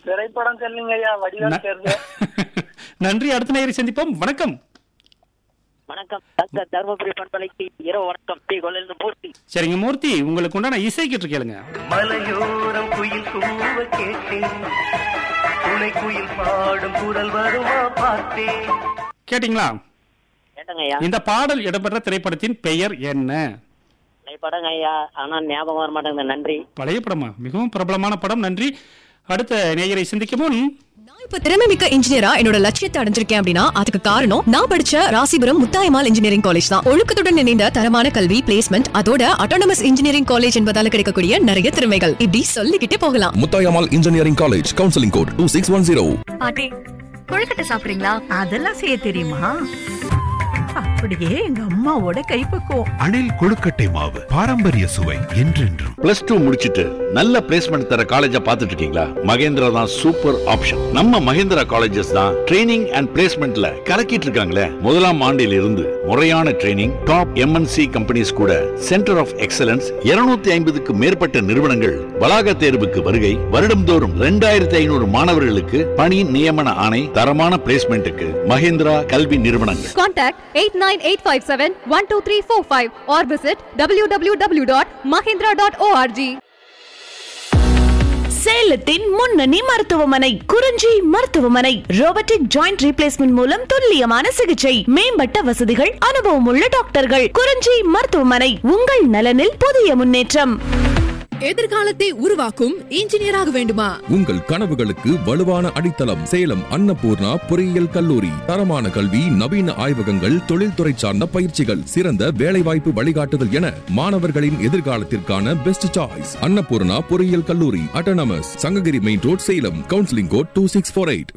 திரைப்படம் சொல்லுங்க ஐயா வடிவம் ந- தெரிஞ்சு நன்றி அடுத்த நேயரை சந்திப்போம் வணக்கம் வணக்கம் டாக்டர் தருமபுரி பண்பலைக்கு இரவு வணக்கம் டி கொள்ளிருந்து மூர்த்தி சரிங்க மூர்த்தி உங்களுக்கு உண்டான இசை கிட்டு கேளுங்க மலையோரம் குயில் கூவ கேட்டேன் துணை குயில் பாடும் குரல் வருமா பார்த்தேன் கேட்டிங்களா கேட்டங்க ஐயா இந்த பாடல் இடம்பெற்ற திரைப்படத்தின் பெயர் என்ன படங்க ஐயா ஆனா ஞாபகம் வர மாட்டேங்குது நன்றி பழைய படமா மிகவும் பிரபலமான படம் நன்றி அடுத்த நேயரை சிந்திக்கும் முன் நான் இப்ப திறமை மிக்க இன்ஜினியரா என்னோட லட்சியத்தை அடைஞ்சிருக்கேன் அப்படின்னா அதுக்கு காரணம் நான் படிச்ச ராசிபுரம் முத்தாயமால் இன்ஜினியரிங் காலேஜ் தான் ஒழுக்கத்துடன் இணைந்த தரமான கல்வி பிளேஸ்மெண்ட் அதோட அட்டானமஸ் இன்ஜினியரிங் காலேஜ் என்பதால கிடைக்கக்கூடிய நிறைய திறமைகள் இப்படி சொல்லிக்கிட்டே போகலாம் Muthayammal engineering college counselling code two six one zero பாட்டி கொழுக்கட்டை சாப்பிடுறீங்களா அதெல்லாம் செய்ய தெரியுமா அப்படியே எங்க அம்மாவோட கைப்பக்குவம் அணில் கொழுக்கட்டை மாவு பாரம்பரிய சுவை என்றென்றும் பிளஸ் டூ முடிச்சிட்டு நல்ல பிளேஸ்மெண்ட் தர காலேஜ பாத்துட்டு இருக்கீங்களா மகேந்திரா தான் சூப்பர் ஆப்ஷன் நம்ம மகேந்திரா காலேஜஸ் தான் ட்ரைனிங் அண்ட் பிளேஸ்மெண்ட்ல கலக்கிட்டு இருக்காங்களே முதலாம் ஆண்டில் இருந்து முறையான ட்ரைனிங் டாப் எம்என்சி கம்பெனிஸ் கூட சென்டர் ஆஃப் எக்ஸலன்ஸ் 250 ஐம்பதுக்கு மேற்பட்ட நிறுவனங்கள் வளாக தேர்வுக்கு வருகை வருடம்தோறும் ரெண்டாயிரத்தி ஐநூறு மாணவர்களுக்கு பணி நியமன ஆணை தரமான பிளேஸ்மெண்ட்டுக்கு மகேந்திரா கல்வி நிறுவனங்கள் contact eight nine eight five seven one two three four five or visit W W W dot Mahindra dot O R G சேலத்தின் முன்னணி மருத்துவமனை குறிஞ்சி மருத்துவமனை ரோபோட்டிக் ஜாயிண்ட் ரீப்ளேஸ்மெண்ட் மூலம் துல்லியமான சிகிச்சை மேம்பட்ட வசதிகள் அனுபவமுள்ள டாக்டர்கள் குறிஞ்சி மருத்துவமனை உங்கள் நலனில் புதிய முன்னேற்றம் எதிர்காலத்தை உருவாக்கும் இன்ஜினியராக வேண்டுமா உங்கள் கனவுகளுக்கு வலுவான அடித்தளம் சேலம் அன்னபூர்ணா பொறியியல் கல்லூரி தரமான கல்வி நவீன ஆய்வகங்கள் தொழில்துறை சார்ந்த பயிற்சிகள் சிறந்த வேலைவாய்ப்பு வழிகாட்டுதல் என மாணவர்களின் எதிர்காலத்திற்கான பெஸ்ட் சாய்ஸ் அன்னபூர்ணா பொறியியல் கல்லூரி autonomous Sankagiri main road Salem counselling code two six four eight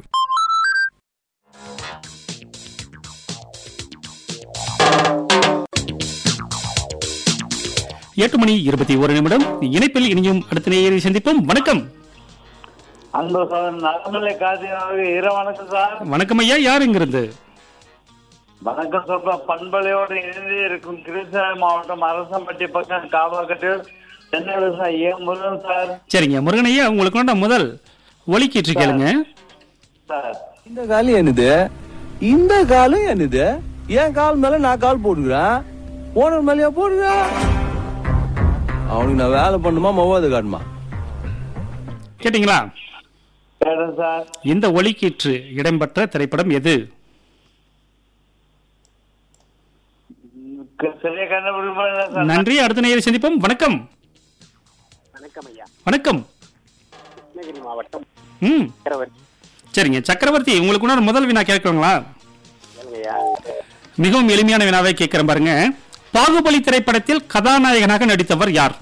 எட்டு மணி இருபத்தி ஒரு நிமிடம் இணைப்பில் இனியும் அடுத்த நேயரை சந்திப்போம் வணக்கம் அன்பு சோதரன் நலமலை காசினாவுக்கு இர வணக்கம் சார் வணக்கம் ஐயா யாருங்கிறது வணக்கம் சொல்ற பண்பலையோடு இணைந்து இருக்கும் கிருஷ்ணகிரி மாவட்டம் அரசம்பட்டி பக்கம் காவாக்கட்டில் சென்னையில் சார் ஏ முருகன் சார் சரிங்க முருகன் ஐயா உங்களுக்கு உண்டான முதல் ஒலிக்கிட்டு கேளுங்க சார் இந்த காலம் என்னது இந்த காலம் என்னது என் கால் மேல நான் கால் போட்டுக்கிறேன் ஓனர் மேலயா போடுறேன் அவனுக்கு நான் வேலை பண்ணுமா மொவாது காட்டுமா கேட்டிங்களா கேட்டேன் சார் இந்த ஒலிக்கீற்று இடம்பெற்ற திரைப்படம் எது க- சரியா கண்டுபிடிப்பேன் சார் நன்றி அடுத்த நேயரை சந்திப்போம் வணக்கம் வணக்கம் ஐயா வணக்கம் கிருஷ்ணகிரி மாவட்டம் ம் சக்கரவர்த்தி சரிங்க சக்கரவர்த்தி உங்களுக்கு உண்டான முதல் வினா கேட்கணுங்களா கேளுங்க ஐயா மிகவும் எளிமையான வினாவை கேட்கிறேன் பாருங்க பாகுபலி திரைப்படத்தில் கதாநாயகனாக நடித்தவர் யார்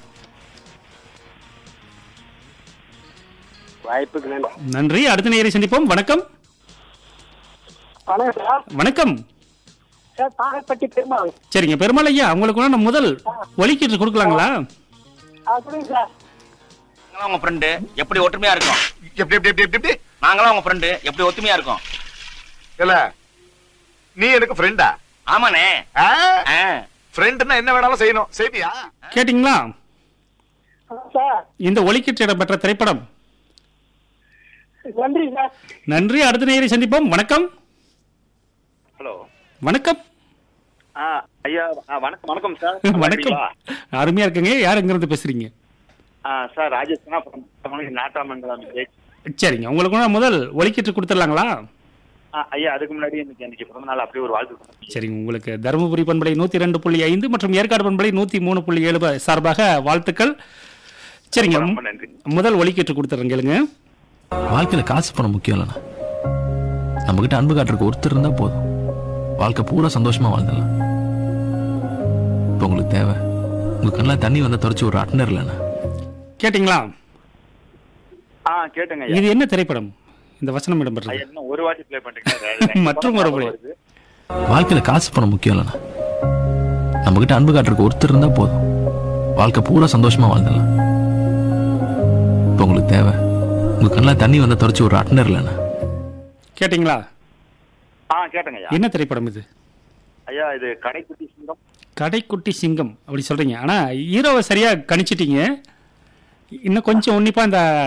வாய்ப்புக்கு நன்றி நன்றி அடுத்த நேயரை சந்திப்போம் வணக்கம் வணக்கம் சார் வணக்கம் சார் தாகப்பட்டி பெருமாள் சரிங்க பெருமாள் ஐயா உங்களுக்கு உண்டான முதல் ஒலிக்கீற்று கொடுக்கலாங்களா அப்படிங்க சார் நாங்களாம் உங்க ஃப்ரெண்டு எப்படி ஒற்றுமையா இருக்கோம் எப்படி எப்படி எப்படி எப்படி நாங்களாம் உங்க ஃப்ரெண்டு எப்படி ஒத்துமையா இருக்கோம் இல்ல நீ எனக்கு ஃப்ரெண்டா ஆமாண்ணே ஆ. ஃப்ரெண்ட்னா என்ன வேணாலும் செய்யணும் செய்வியா கேட்டிங்களா சார் இந்த ஒலிக்கீற்று இடம்பெற்ற திரைப்படம் நன்றி சார் நன்றி அடுத்த நேயரை சந்திப்போம் வணக்கம் ஹலோ வணக்கம் ஆ ஐயா ஆ, வணக்கம் வணக்கம் சார் வணக்கம் அருமையா இருக்குங்க யார் எங்கிருந்து பேசுறீங்க ஆ சார் ராஜேஷ் நாட்டாமங்கலம் சரிங்க உங்களுக்கு உண்டான முதல் ஒலிக்கீற்று கொடுத்துடலாங்களா ஐயா அதுக்கு முன்னாடி எனக்கு எனக்கு பிறந்த நாள் அப்படியே ஒரு வாழ்த்து சரிங்க உங்களுக்கு தருமபுரி பண்பலை நூத்தி ரெண்டு புள்ளி ஐந்து மற்றும் ஏற்காடு பண்பலை நூத்தி மூணு புள்ளி ஏழு ப- சார்பாக வாழ்த்துக்கள் சரிங்க ரொம்ப நன்றி முதல் ஒலிக்கீற்று கொடுத்துறேன் கேளுங்க வாழ்க்கையில காசு பணம் முக்கியம் இல்லைண்ணா நம்ம கிட்ட அன்பு காட்டுறதுக்கு ஒருத்தர் இருந்தா போதும் வாழ்க்கை பூரா சந்தோஷமா வாழ்ந்துடலாம் இப்போ உங்களுக்கு தேவை உங்க கண்ணில் தண்ணி வந்த தொடச்சி ஒரு அட்னர் இல்லைண்ணா கேட்டிங்களா ஆ கேட்டுங்க இது என்ன திரைப்படம் இந்த வசனம் இடம்பெற்றது ஐயா இன்னும் ஒரு வாட்டி ப்ளே பண்றீங்க மற்றும் ஒரு முறை. வாழ்க்கையில காசு பணம் முக்கியம் இல்லைண்ணா நம்ம கிட்ட அன்பு காட்டுறதுக்கு ஒருத்தர் இருந்தா போதும் வாழ்க்கை பூரா சந்தோஷமா வாழ்ந்துடலாம் இப்போ உங்களுக்கு தேவை உங்க கண்ணில் தண்ணி வந்த தொடச்சி ஒரு அட்னர் இல்லைண்ணா கேட்டிங்களா ஆ கேட்டுங்க ஐயா என்ன திரைப்படம் இது ஐயா இது கடைக்குட்டி சிங்கம் கடைக்குட்டி சிங்கம் அப்படி சொல்றீங்க ஆனா ஹீரோவை சரியா கணிச்சிட்டீங்க இன்னும் கொஞ்சம் உன்னிப்பா இந்த